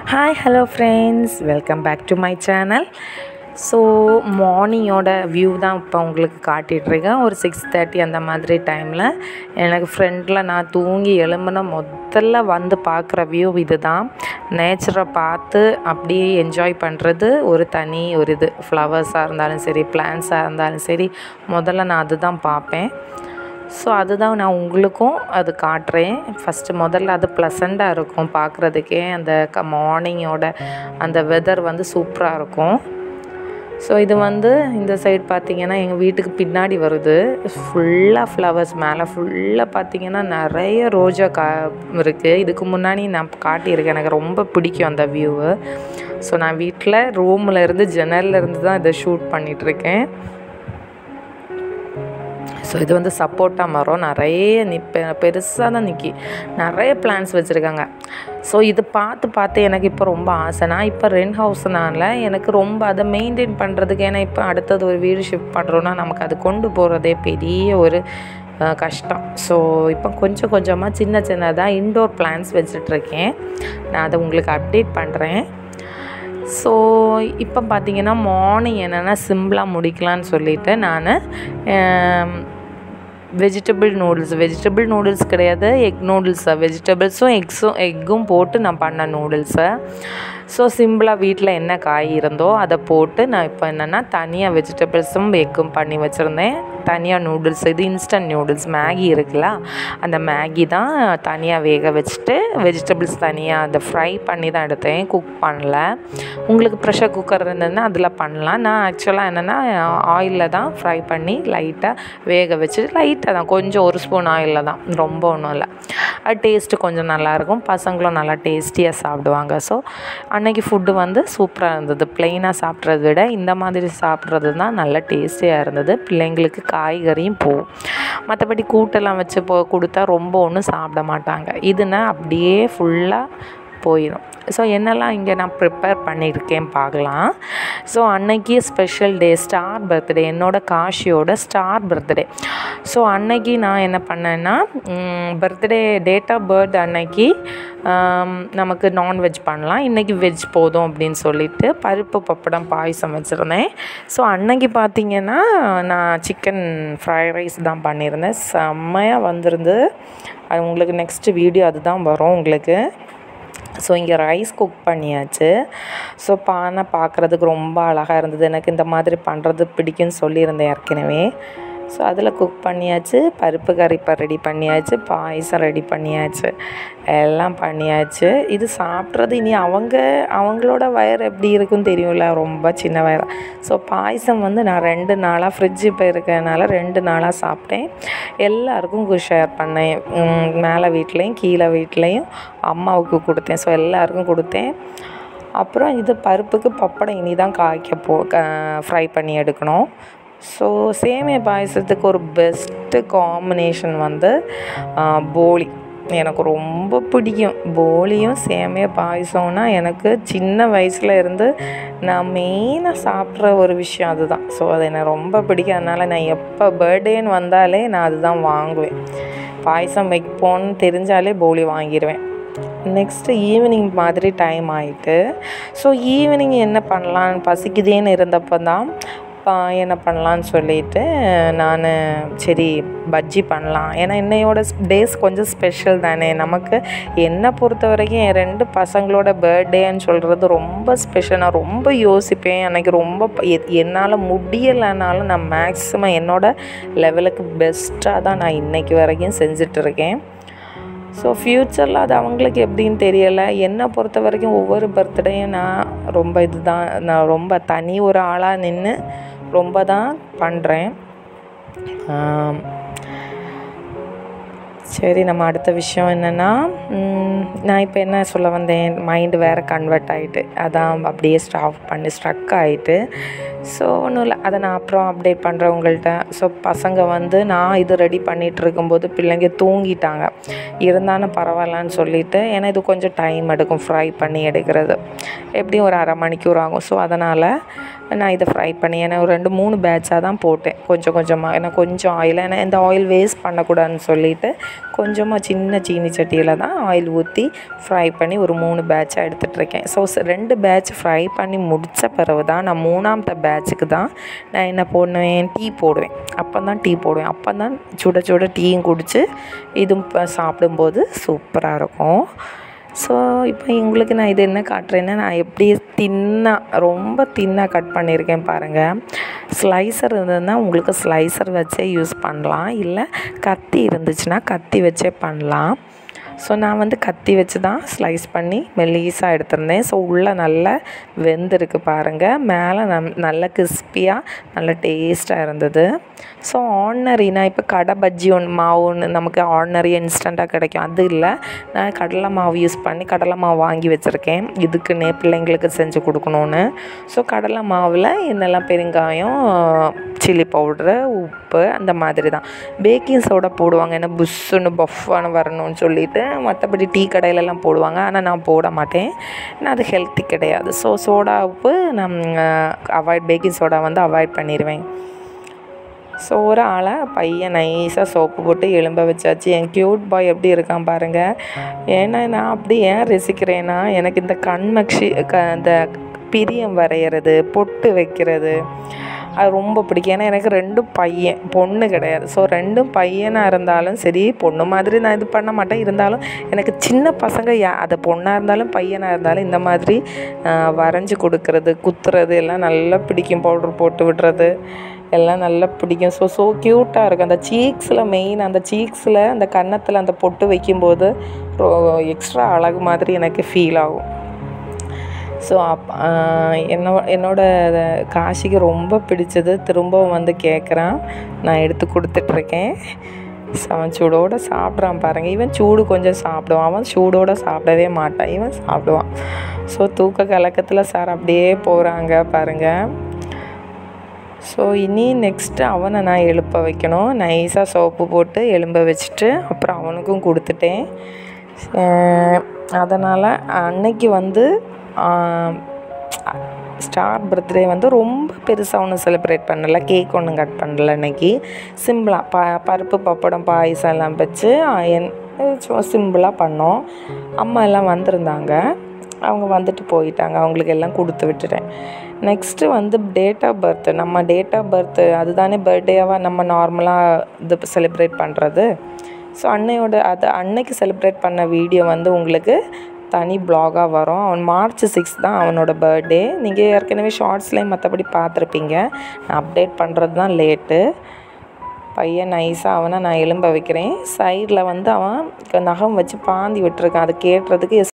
hi hello friends welcome back to my channel so மார்னிங்கோட view தான் இப்போ உங்களுக்கு காட்டிகிட்ருக்கேன் ஒரு சிக்ஸ் தேர்ட்டி அந்த மாதிரி டைமில் எனக்கு ஃப்ரெண்டில் நான் தூங்கி எழும்புன முதல்ல வந்து பார்க்குற வியூ இது தான் நேச்சரை பார்த்து அப்படியே என்ஜாய் பண்ணுறது ஒரு தனி ஒரு இது ஃப்ளவர்ஸாக இருந்தாலும் சரி பிளான்ஸாக இருந்தாலும் சரி முதல்ல நான் அதுதான் பார்ப்பேன் ஸோ அதுதான் நான் உங்களுக்கும் அது காட்டுறேன் ஃபஸ்ட்டு முதல்ல அது ப்ளசண்ட்டாக இருக்கும் பார்க்குறதுக்கே அந்த க மார்னிங்கோட அந்த வெதர் வந்து சூப்பராக இருக்கும் ஸோ இது வந்து இந்த சைடு பார்த்தீங்கன்னா எங்கள் வீட்டுக்கு பின்னாடி வருது ஃபுல்லாக ஃப்ளவர்ஸ் மேலே ஃபுல்லாக பார்த்தீங்கன்னா நிறைய ரோஜா கா இருக்குது இதுக்கு முன்னாடி நான் காட்டியிருக்கேன் எனக்கு ரொம்ப பிடிக்கும் அந்த வியூவு ஸோ நான் வீட்டில் ரூமில் இருந்து ஜன்னலில் இருந்து தான் இதை ஷூட் பண்ணிகிட்ருக்கேன் ஸோ இது வந்து சப்போட்டா மரம் நிறைய நி பெ பெருசாக தான் நிற்கி நிறைய பிளான்ஸ் வச்சுருக்காங்க ஸோ இது பார்த்து பார்த்து எனக்கு இப்போ ரொம்ப ஆசை நான் இப்போ ரெண்ட் ஹவுஸ்னால எனக்கு ரொம்ப அதை மெயின்டைன் பண்ணுறதுக்கு ஏன்னா இப்போ அடுத்தது ஒரு வீடு ஷிஃப்ட் பண்ணுறோன்னா நமக்கு அது கொண்டு போகிறதே பெரிய ஒரு அஹ், கஷ்டம் ஸோ இப்போ கொஞ்சம் கொஞ்சமாக சின்ன சின்னதாக இன்டோர் பிளான்ஸ் வச்சிட்ருக்கேன் நான் அதை உங்களுக்கு அப்டேட் பண்ணுறேன் ஸோ இப்போ பார்த்தீங்கன்னா மார்னிங் என்னென்னா சிம்பிளாக முடிக்கலான்னு சொல்லிட்டு நான் வெஜிடபிள் நூடுல்ஸ் வெஜிடபிள் நூடுல்ஸ் கிடையாது எக் நூடுல்ஸை வெஜிடபிள்ஸும் எக்ஸும் எக்கும் போட்டு நான் பண்ண நூடுல்ஸை ஸோ சிம்பிளாக வீட்டில் என்ன காய் இருந்தோ அதை போட்டு நான் இப்போ என்னென்னா தனியாக வெஜிடபிள்ஸும் எக்கும் பண்ணி வச்சுருந்தேன் தனியாக நூடுல்ஸ் இது இன்ஸ்டன்ட் நூடுல்ஸ் மேகி இருக்குல்ல அந்த மேகி தான் தனியாக வேக வச்சுட்டு வெஜிடபிள்ஸ் தனியாக அதை ஃப்ரை பண்ணி தான் எடுத்தேன் குக் பண்ணல உங்களுக்கு ப்ரெஷர் குக்கர் இருந்ததுன்னா அதில் பண்ணலாம் நான் ஆக்சுவலாக என்னென்னா ஆயிலில் தான் ஃப்ரை பண்ணி லைட்டாக வேக வச்சு லைட்டாக தான் கொஞ்சம் ஒரு ஸ்பூன் ஆயிலில் தான் ரொம்ப ஒன்றும் இல்லை அது டேஸ்ட்டு கொஞ்சம் நல்லாயிருக்கும் பசங்களும் நல்லா டேஸ்டியாக சாப்பிடுவாங்க ஸோ அன்னைக்கு ஃபுட்டு வந்து சூப்பராக இருந்தது ப்ளெயினாக சாப்பிட்றத விட இந்த மாதிரி சாப்பிட்றது தான் நல்ல டேஸ்டியாக இருந்தது பிள்ளைங்களுக்கு காய்கறியும் போகும் மற்றபடி கூட்டெல்லாம் வச்சு போ கொடுத்தா ரொம்ப ஒன்றும் சாப்பிட மாட்டாங்க இதுனா அப்படியே ஃபுல்லாக போயிடும் ஸோ என்னெல்லாம் இங்கே நான் ப்ரிப்பேர் பண்ணியிருக்கேன் பார்க்கலாம் ஸோ அன்னைக்கு ஸ்பெஷல் டே ஸ்டார் பர்த்டே என்னோட காஷியோட ஸ்டார் பர்த்டே ஸோ அன்னைக்கு நான் என்ன பண்ணேன்னா பர்த்டே டேட் ஆஃப் பர்த் அன்னைக்கு ஆம், நமக்கு நான்வெஜ் பண்ணலாம் இன்றைக்கி வெஜ் போதும் அப்படின்னு சொல்லிட்டு பருப்பு பப்படம் பாயசம் வச்சுருந்தேன் ஸோ அன்னைக்கு பார்த்தீங்கன்னா நான் சிக்கன் ஃப்ரைட் ரைஸ் தான் பண்ணியிருந்தேன் செம்மையாக வந்திருந்து அது உங்களுக்கு நெக்ஸ்ட் வீடியோ அதுதான் வரும் உங்களுக்கு ஸோ இங்கே ரைஸ் குக் பண்ணியாச்சு ஸோ பானை பார்க்குறதுக்கு ரொம்ப அழகாக இருந்தது எனக்கு இந்த மாதிரி பண்ணுறது பிடிக்கும்னு சொல்லியிருந்தேன் ஏற்கனவே ஸோ அதில் குக் பண்ணியாச்சு பருப்பு கறி இப்போ ரெடி பண்ணியாச்சு பாயசம் ரெடி பண்ணியாச்சு எல்லாம் பண்ணியாச்சு இது சாப்பிட்றது இனி அவங்க அவங்களோட வயர் எப்படி இருக்குன்னு தெரியும்ல ரொம்ப சின்ன வயர் ஸோ பாயசம் வந்து நான் ரெண்டு நாளாக ஃப்ரிட்ஜ் இப்போ இருக்கிறதுனால ரெண்டு நாளாக சாப்பிட்டேன் எல்லாருக்கும் ஷேர் பண்ணேன் உம், மேலே வீட்லேயும் கீழே வீட்லேயும் அம்மாவுக்கு கொடுத்தேன் ஸோ எல்லாருக்கும் கொடுத்தேன் அப்புறம் இது பருப்புக்கு பப்படம் இனி தான் காய்க்க போ ஃப்ரை பண்ணி எடுக்கணும் ஸோ சேமிய பாயசத்துக்கு ஒரு பெஸ்ட்டு காம்பினேஷன் வந்து ஆ, போளி எனக்கு ரொம்ப பிடிக்கும் போலியும் சேமிய பாயசம்னா எனக்கு சின்ன வயசில் இருந்து நான் மெயினாக சாப்பிட்ற ஒரு விஷயம் அதுதான் ஸோ அது எனக்கு ரொம்ப பிடிக்கும் அதனால் நான் எப்போ பர்த்டேன்னு வந்தாலே நான் அதுதான் வாங்குவேன் பாயசம் வைப்போன்னு தெரிஞ்சாலே போலி வாங்கிடுவேன் நெக்ஸ்ட்டு ஈவினிங் மாதிரி டைம் ஆயிட்டு ஸோ ஈவினிங் என்ன பண்ணலான்னு பசிக்குதேன்னு இருந்தப்போ தான் பா- என்ன பண்ணலான்னு சொல்லிட்டு நான் சரி பஜ்ஜி பண்ணலாம் ஏன்னா இன்னையோட டேஸ் கொஞ்சம் ஸ்பெஷல் தானே நமக்கு என்னை பொறுத்த வரைக்கும் என் ரெண்டு பசங்களோட பர்த்டேன்னு சொல்கிறது ரொம்ப ஸ்பெஷல் நான் ரொம்ப யோசிப்பேன் எனக்கு ரொம்ப என்னால் முடியலைனாலும் நான் மேக்ஸிமம் என்னோட லெவலுக்கு பெஸ்ட்டாக தான் நான் இன்னைக்கு வரைக்கும் செஞ்சுட்டு இருக்கேன் ஸோ ஃப்யூச்சரில் அது அவங்களுக்கு எப்படின்னு தெரியலை என்னை பொறுத்த வரைக்கும் ஒவ்வொரு பர்த்டேயும் நான் ரொம்ப இதுதான் நான் ரொம்ப தனி ஒரு ஆளாக நின்று ரொம்ப தான் பண்ணுறேன் சரி நம்ம அடுத்த விஷயம் என்னென்னா நான் இப்போ என்ன சொல்ல வந்தேன் மைண்டு வேறு கன்வெர்ட் ஆகிட்டு அதான் அப்படியே ஸ்டாப் பண்ணி ஸ்ட்ரக் ஆகிட்டு ஸோ ஒன்றும் இல்லை அதை நான் அப்புறம் அப்டேட் பண்ணுறேன் உங்கள்கிட்ட ஸோ பசங்க வந்து நான் இது ரெடி பண்ணிகிட்டு இருக்கும்போது பிள்ளைங்க தூங்கிட்டாங்க இருந்தாலும் பரவாயில்லன்னு சொல்லிட்டு ஏன்னா இது கொஞ்சம் டைம் எடுக்கும் ஃப்ரை பண்ணி எடுக்கிறது எப்படியும் ஒரு அரை மணிக்கூர் ஆகும் ஸோ அதனால் நான் இதை ஃப்ரை பண்ணி ஏன்னா ஒரு ரெண்டு மூணு பேட்சாக தான் போட்டேன் கொஞ்சம் கொஞ்சமாக ஏன்னா கொஞ்சம் ஆயில் ஏன்னா இந்த ஆயில் வேஸ்ட் பண்ணக்கூடாதுன்னு சொல்லிட்டு கொஞ்சமாக சின்ன சீனி சட்டியில் தான் ஆயில் ஊற்றி ஃப்ரை பண்ணி ஒரு மூணு பேட்சாக எடுத்துகிட்ருக்கேன் ஸோ ரெண்டு பேட்ச் ஃப்ரை பண்ணி முடித்த பிறகு தான் நான் மூணாமത്തെ பேட்சுக்கு தான் நான் என்ன போடுவேன் டீ போடுவேன் அப்போ தான் டீ போடுவேன் அப்போ தான் சுட சுட டீயும் குடித்து இதுவும் இப்போ சாப்பிடும்போது சூப்பராக இருக்கும் ஸோ இப்போ உங்களுக்கு நான் இது என்ன காட்டுறேன்னா நான் எப்படி தின்னாக ரொம்ப தின்னாக கட் பண்ணியிருக்கேன் பாருங்கள் ஸ்லைசர் இருந்ததுன்னா உங்களுக்கு ஸ்லைசர் வச்சே யூஸ் பண்ணலாம் இல்லை கத்தி இருந்துச்சுன்னா கத்தி வச்சே பண்ணலாம் ஸோ நான் வந்து கத்தி வச்சு தான் ஸ்லைஸ் பண்ணி மெல்லீஸாக எடுத்திருந்தேன் ஸோ உள்ளே நல்லா வெந்திருக்கு பாருங்கள் மேலே நம் நல்ல கிறிஸ்பியாக நல்ல டேஸ்ட்டாக இருந்தது ஸோ ஆர்டினரி நான் இப்போ கடை பஜ்ஜி ஒன்று மாவு ஒன்று நமக்கு ஆர்டினரி இன்ஸ்டண்ட்டாக கிடைக்கும் அது இல்லை நான் கடலை மாவு யூஸ் பண்ணி கடலை மாவு வாங்கி வச்சுருக்கேன் இதுக்குன்னே பிள்ளைங்களுக்கு செஞ்சு கொடுக்கணுன்னு ஸோ கடலை மாவில் என்னெல்லாம் பெருங்காயம் சில்லி பவுட்ரு உப்பு அந்த மாதிரி தான் பேக்கிங் சோடா போடுவாங்க ஏன்னா புஷ்ஷுன்னு பஃப்பான வரணும்னு சொல்லிட்டு மற்றபடி டீ கடையிலலாம் போடுவாங்க ஆனால் நான் போட மாட்டேன் ஏன்னா அது ஹெல்த்தி கிடையாது ஸோ சோடா உப்பு நான் அவாய்ட் பேக்கிங் சோடா வந்து அவாய்ட் பண்ணிடுவேன் ஸோ ஒரு ஆளை பையன் நைஸாக சோப்பு போட்டு எலும்ப வச்சாச்சு என் க்யூட் பாய் எப்படி இருக்கான் பாருங்கள் ஏன்னா நான் அப்படி ஏன் ரசிக்கிறேன்னா எனக்கு இந்த கண்மக்ஷி க இந்த பிரியம் வரைகிறது பொட்டு வைக்கிறது அது ரொம்ப பிடிக்கும் ஏன்னா எனக்கு ரெண்டும் பையன் பொண்ணு கிடையாது ஸோ ரெண்டும் பையனாக இருந்தாலும் சரி பொண்ணு மாதிரி நான் இது பண்ண மாட்டேன் இருந்தாலும் எனக்கு சின்ன பசங்க யா அது பொண்ணாக இருந்தாலும் பையனாக இருந்தாலும் இந்த மாதிரி வரைஞ்சி கொடுக்கறது குத்துறது எல்லாம் நல்லா பிடிக்கும் பவுட்ரு போட்டு விடுறது எல்லாம் நல்லா பிடிக்கும் ஸோ ஸோ க்யூட்டாக இருக்கும் அந்த சீக்ஸில் மெயின் அந்த சீக்ஸில் அந்த கன்னத்தில் அந்த பொட்டு வைக்கும்போது எக்ஸ்ட்ரா அழகு மாதிரி எனக்கு ஃபீல் ஆகும் ஸோ அப் என்னோ என்னோட காஷிக்கு ரொம்ப பிடிச்சது திரும்பவும் வந்து கேட்குறான் நான் எடுத்து கொடுத்துட்ருக்கேன் ஸோ அவன் சூடோடு சாப்பிட்றான் பாருங்கள் இவன் சூடு கொஞ்சம் சாப்பிடுவான் அவன் சூடோடு சாப்பிடவே மாட்டான் இவன் சாப்பிடுவான் ஸோ தூக்க கலக்கத்தில் சார் அப்படியே போகிறாங்க பாருங்கள் ஸோ இனி நெக்ஸ்ட்டு அவனை நான் எழுப்ப வைக்கணும் நைஸாக சோப்பு போட்டு எலும்ப வச்சுட்டு அப்புறம் அவனுக்கும் கொடுத்துட்டேன் அதனால் அன்னைக்கு வந்து ஸ்டார் பர்த்டே வந்து ரொம்ப பெருசாக ஒன்றும் செலிப்ரேட் பண்ணலை கேக் ஒன்றும் கட் பண்ணல அன்னைக்கு சிம்பிளாக ப பருப்பு பப்படம் பாயசம் எல்லாம் வச்சு என் சும்மா சிம்பிளாக பண்ணோம் அம்மா எல்லாம் வந்திருந்தாங்க அவங்க வந்துட்டு போயிட்டாங்க அவங்களுக்கு எல்லாம் கொடுத்து விட்டுட்டேன் நெக்ஸ்ட்டு வந்து டேட் ஆஃப் பர்த் நம்ம டேட் ஆஃப் பர்த்து அதுதானே பர்த்டேவாக நம்ம நார்மலாக இது செலிப்ரேட் பண்ணுறது ஸோ அன்னையோட அது அன்னைக்கு செலிப்ரேட் பண்ண வீடியோ வந்து உங்களுக்கு தனி ப்ளாகாக வரும் அவன் மார்ச் சிக்ஸ் தான் அவனோட பர்த்டே நீங்கள் ஏற்கனவே ஷார்ட்ஸ்லேயும் மற்றபடி பார்த்துருப்பீங்க நான் அப்டேட் பண்ணுறது தான் லேட்டு பையன் நைஸாக அவனை நான் எலும்ப வைக்கிறேன் சைடில் வந்து அவன் நகம் வச்சு பாந்தி விட்டுருக்கான் அது கேட்டுறதுக்கு